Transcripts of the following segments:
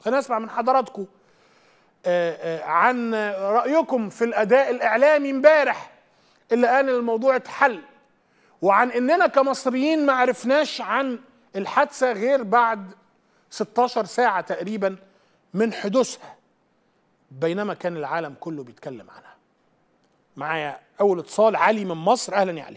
خلينا نسمع من حضراتكم آه، آه، عن رايكم في الاداء الاعلامي امبارح اللي قال الموضوع اتحل وعن اننا كمصريين ما عرفناش عن الحادثه غير بعد 16 ساعه تقريبا من حدوثها بينما كان العالم كله بيتكلم عنها معايا اول اتصال علي من مصر اهلا يا علي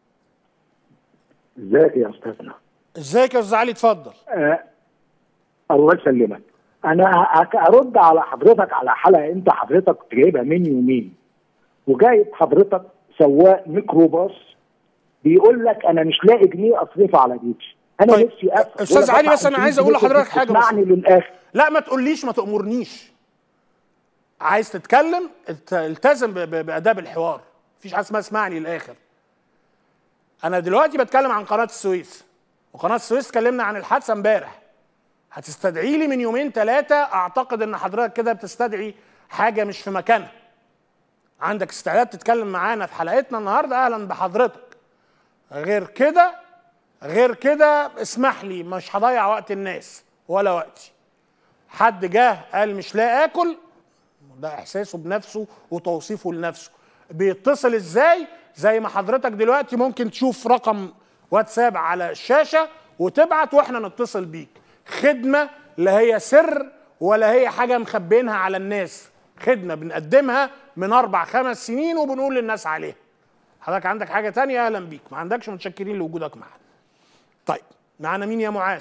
ازيك يا استاذنا ازيك يا استاذ علي اتفضل آه الله يسلمك انا هك- ارد على حضرتك على حلقه انت حضرتك كنت جايبها من يومين وجايب حضرتك سواق ميكروباص بيقول لك انا مش لاقي جنيه اصرفه على بيتي انا طيب، نفسي افهم أستاذ علي، بس أنا عايز أقول لحضرتك حاجة بس. اسمعني للاخر لا ما تقوليش ما تأمرنيش عايز تتكلم الت- التزم ب- ب- بآداب الحوار مفيش حاجة اسمها اسمعني للآخر أنا دلوقتي بتكلم عن قناة السويس وقناة السويس اتكلمنا عن الحادثة امبارح هتستدعي لي من يومين ثلاثة أعتقد إن حضرتك كده بتستدعي حاجة مش في مكانها عندك استعداد تتكلم معانا في حلقتنا النهاردة أهلا بحضرتك غير كده غير كده اسمح لي مش هضيع وقت الناس ولا وقتي حد جه قال مش لاقي اكل ده احساسه بنفسه وتوصيفه لنفسه بيتصل ازاي زي ما حضرتك دلوقتي ممكن تشوف رقم واتساب على الشاشه وتبعت واحنا نتصل بيك خدمه لا هي سر ولا هي حاجه مخبينها على الناس خدمه بنقدمها من اربع خمس سنين وبنقول للناس عليها حضرتك عندك حاجه تانية اهلا بيك ما عندكش متشكرين لوجودك معانا طيب معانا مين يا معاذ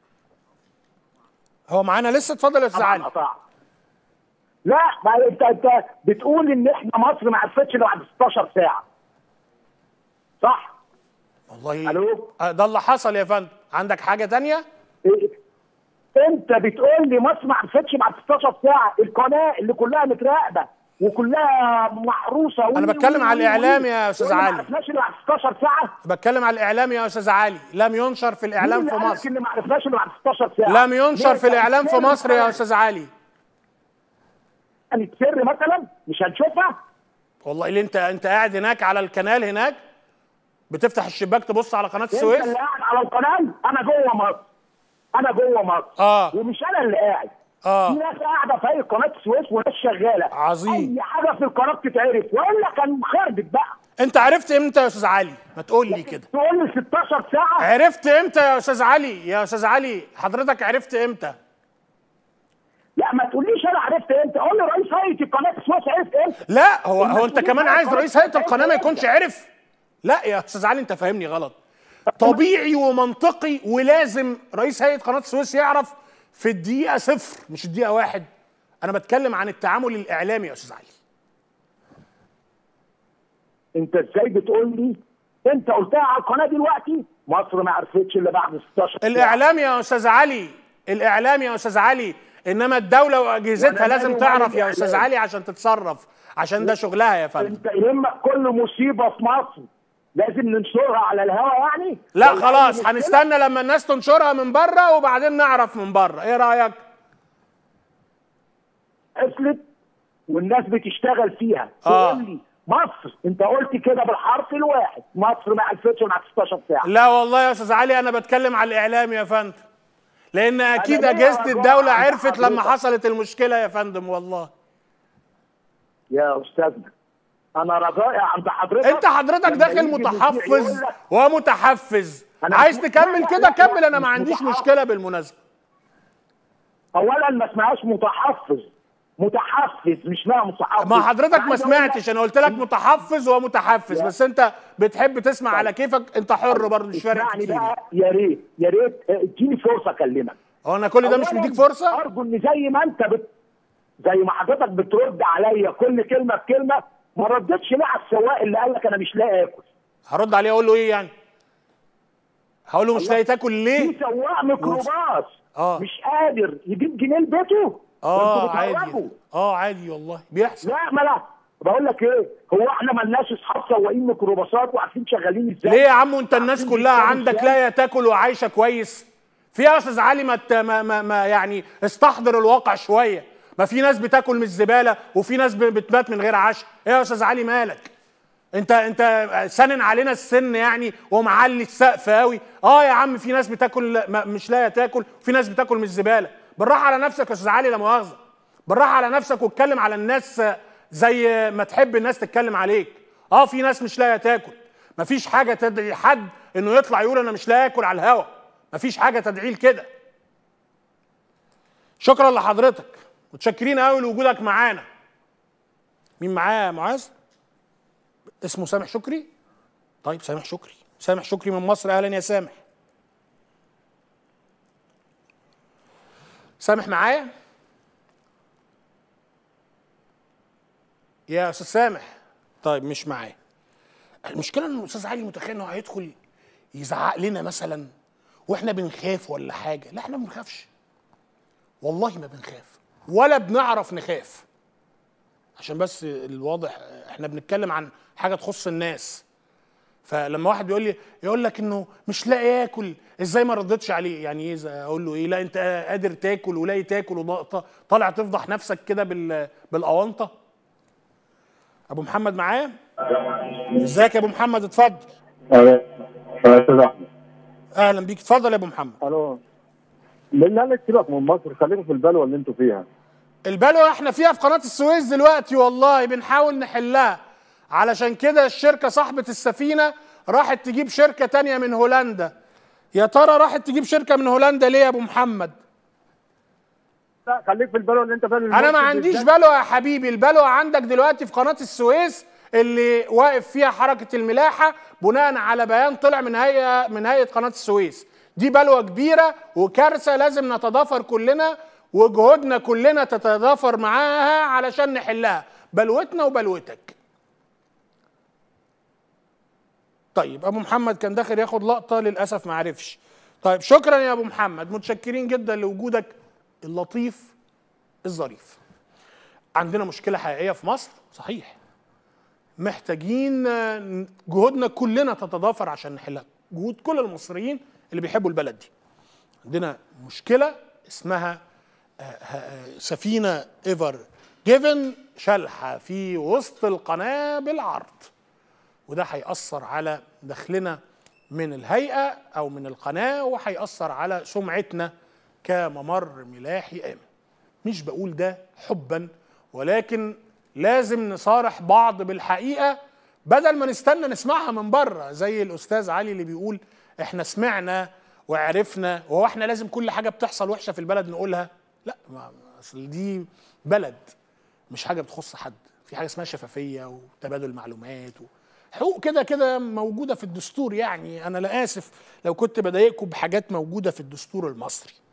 هو معانا لسه اتفضل يا استاذ طبعا علي قطع لا ما انت انت بتقول ان احنا مصر ما عرفتش إلا بعد 16 ساعه صح والله ألو؟ آه، ده اللي حصل يا فندم عندك حاجه تانية إيه؟ انت بتقول لي مصر ما عرفتش بعد 16 ساعه القناه اللي كلها متراقبه وكلها محروسه أنا بتكلم على الإعلام يا أستاذ علي. ما عرفناش الا بعد 16 ساعه بتكلم على الاعلام يا استاذ علي لم ينشر في الاعلام مين في اللي قالك مصر ان ما عرفناش الا بعد 16 ساعه لم ينشر في الاعلام في مصر يا استاذ علي كانت سر مثلا مش هنشوفها والله اللي انت انت قاعد هناك على الكنال هناك بتفتح الشباك تبص على قناه انت السويس اللي قاعد على القناه انا جوه مصر انا جوه مصر اه ومش انا اللي قاعد في اه ناس قاعده في قناه السويس وناس شغاله عظيم. اي حاجه في القناه بتتعرف والا كان خربت بقى انت عرفت امتى يا استاذ علي ما تقول لي كده تقول لي 16 ساعه عرفت امتى يا استاذ علي يا استاذ علي حضرتك عرفت امتى لا ما تقوليش انا عرفت امتى قول لي رئيس هيئه قناه السويس عرف امتى لا هو هو انت المسؤولين كمان عن عايز قناة رئيس هيئه السويس القناه ما عرف يكونش امتى؟ عرف لا يا استاذ علي انت فاهمني غلط طبيعي ومنطقي ولازم رئيس هيئه قناه السويس يعرف في الدقيقه صفر مش الدقيقه واحد انا بتكلم عن التعامل الاعلامي يا استاذ علي انت ازاي بتقول لي انت قلتها على القناه دلوقتي مصر ما عرفتش الا بعد 16 ساعه الاعلام يا استاذ علي الاعلام يا استاذ علي انما الدوله واجهزتها وأنا لازم مالي تعرف ومال يا استاذ الإعلام؟ علي عشان تتصرف عشان ده شغلها يا فندم انت يهمك كل مصيبه في مصر لازم ننشرها على الهواء يعني لا ولا خلاص أي مشكلة؟ هنستنى لما الناس تنشرها من بره وبعدين نعرف من بره ايه رايك حصلت والناس بتشتغل فيها آه. تقول لي مصر انت قلت كده بالحرف الواحد مصر ما عرفتش بعد 16 ساعه لا والله يا استاذ علي انا بتكلم على الاعلام يا فندم لان اكيد ليه اجهزه رجاء الدوله عند عرفت لما حضرتك؟ حصلت المشكله يا فندم والله يا استاذنا انا رجائي عند حضرتك انت حضرتك لما داخل يجي المذيع متحفز يقول لك ومتحفز أنا عايز مش- تكمل لا، كده لا، لا، كمل انا ما مش عنديش متحفز. مشكله بالمناسبه اولا ما اسمهاش متحفز متحفز مش اسمها متحفز ما حضرتك ما عايز أقول سمعتش لك- انا قلت لك متحفز ومتحفز لا. بس انت بتحب تسمع على كيفك انت حر برضه مش فارق اسمعني كتير بقى يا ريت يا ريت اه، اديني فرصه اكلمك هو انا كل ده مش أولاً مديك فرصه ارجو ان زي ما انت بت... زي ما حضرتك بترد عليا كل كلمه بكلمه ما ردتش ليه على السواق اللي قال لك انا مش لاقي اكل هرد عليه اقول له ايه يعني هقول له مش لاقي تاكل في ليه سواق ميكروباص آه. مش قادر يجيب جنيه لبيته اه انتوا عادي بتهرجوا. اه عادي والله بيحصل لا ما لا بقول لك ايه هو احنا مالناش اصحاب سواقين ميكروباصات وعارفين شغالين ازاي ليه يا عم وانت الناس عارفين كلها بيشتغلوا عندك إزاي؟ لاقيه تاكل وعايشه كويس في يا استاذ علي ما, ت- ما, ما, ما يعني استحضر الواقع شويه ما في ناس بتاكل من الزباله وفي ناس ب- بتمات من غير عشاء ايه يا استاذ علي مالك انت انت سنن علينا السن يعني ومعلي السقف قوي اه يا عم في ناس بتاكل ما- مش لاقيه تاكل وفي ناس بتاكل من الزباله بالراحه على نفسك يا استاذ علي لا مؤاخذه بالراحه على نفسك واتكلم على الناس زي ما تحب الناس تتكلم عليك اه في ناس مش لاقيه تاكل مفيش حاجه تدعي حد انه يطلع يقول انا مش لاقي اكل على الهوا مفيش حاجه تدعيه لكده شكرا لحضرتك متشكرين قوي لوجودك معانا مين معاه يا معاذ اسمه سامح شكري طيب سامح شكري سامح شكري من مصر اهلا يا سامح سامح معايا يا استاذ سامح طيب مش معايا المشكله ان الاستاذ علي متخيل انه هيدخل يزعق لنا مثلا واحنا بنخاف ولا حاجه لا احنا ما بنخافش والله ما بنخاف ولا بنعرف نخاف عشان بس الواضح احنا بنتكلم عن حاجه تخص الناس فلما واحد بيقول لي يقول لك انه مش لاقي ياكل ازاي ما ردتش عليه يعني ايه اقول له ايه لا انت قادر تاكل ولاقي تاكل وطالع تفضح نفسك كده بال بالاونطه ابو محمد معايا ازيك يا ابو محمد اتفضل اهلا بيك اتفضل يا ابو محمد الو بالله عليك سيبك من مصر خليكم في البلوه اللي انتوا فيها البلوه احنا فيها في قناه السويس دلوقتي والله بنحاول نحلها علشان كده الشركه صاحبه السفينه راحت تجيب شركه تانية من هولندا يا ترى راحت تجيب شركه من هولندا ليه يا ابو محمد لا خليك في البلوه اللي انت فيها انا ما عنديش بلوه يا حبيبي البلوه عندك دلوقتي في قناه السويس اللي واقف فيها حركه الملاحه بناء على بيان طلع من هيئه من هيئه قناه السويس دي بلوه كبيره وكارثه لازم نتضافر كلنا وجهودنا كلنا تتضافر معاها علشان نحلها بلوتنا وبلوتك طيب ابو محمد كان داخل ياخد لقطه للاسف ما عرفش طيب شكرا يا ابو محمد متشكرين جدا لوجودك اللطيف الظريف عندنا مشكله حقيقيه في مصر صحيح محتاجين جهودنا كلنا تتضافر عشان نحلها جهود كل المصريين اللي بيحبوا البلد دي عندنا مشكله اسمها سفينه ايفر جيفن شلحه في وسط القناه بالعرض وده هيأثر على دخلنا من الهيئه او من القناه وهيأثر على سمعتنا كممر ملاحي امن مش بقول ده حبا ولكن لازم نصارح بعض بالحقيقه بدل ما نستنى نسمعها من بره زي الاستاذ علي اللي بيقول احنا سمعنا وعرفنا وهو احنا لازم كل حاجه بتحصل وحشه في البلد نقولها لا اصل دي بلد مش حاجه بتخص حد في حاجه اسمها شفافيه وتبادل معلومات و... حقوق كده كده موجوده في الدستور يعني انا لا اسف لو كنت بضايقكم بحاجات موجوده في الدستور المصري